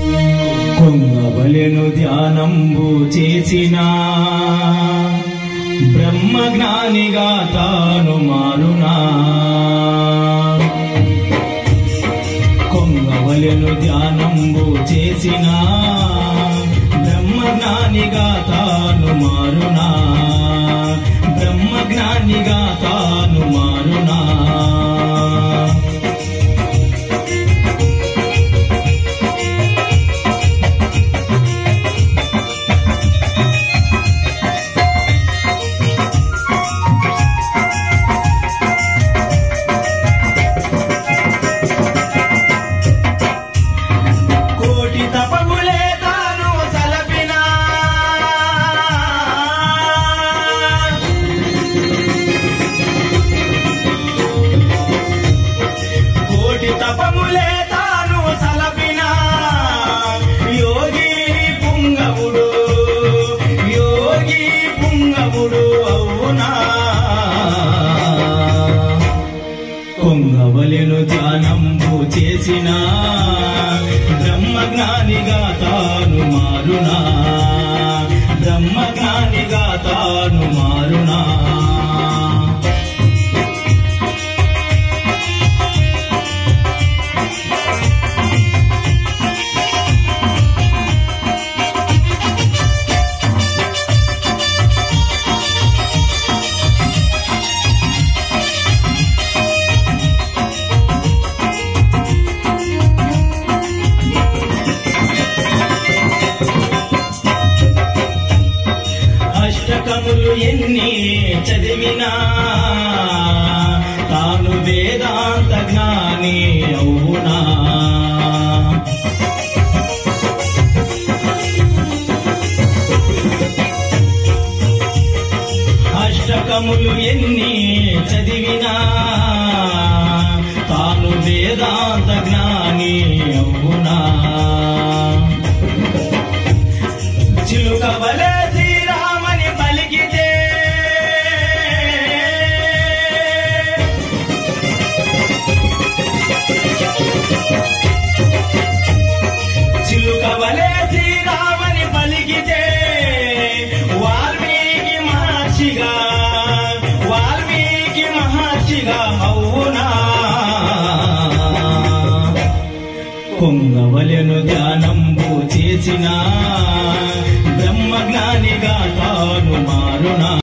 కొంగవలెను ధ్యానంబు చేసిన బ్రహ్మజ్ఞానిగా తాను మారునా కొంగవలెను ధ్యానంబు చేసిన బ్రహ్మజ్ఞానిగా తాను మారునా బ్రహ్మజ్ఞానిగా తాను మారునా కోటి తపములే తాను సలపినా కోటి తపములే తాను సలపినా యోగి పుంగవుడు యోగి పుంగవుడు అవునా కొంగవలెను ధ్యానంబు చేసిన బ్రహ్మజ్ఞానిగా తాను మారునా బ్రహ్మజ్ఞానిగా తాను మారునా అష్టకములు ఎన్ని చదివినా తాను వేదాంత జ్ఞాని అవునా అష్టకములు ఎన్ని చదివినా తాను వేదాంత జ్ఞాని అవునా చిలుక వలె శ్రీరామని పలికితే చిలుక వలె శ్రీరామని పలికితే వాల్మీకి మహర్షిగా వాల్మీకి మహర్షిగా అవునా కొంగవలెను ధ్యానంబు చేసిన బ్రహ్మజ్ఞానిగా తాను మారునా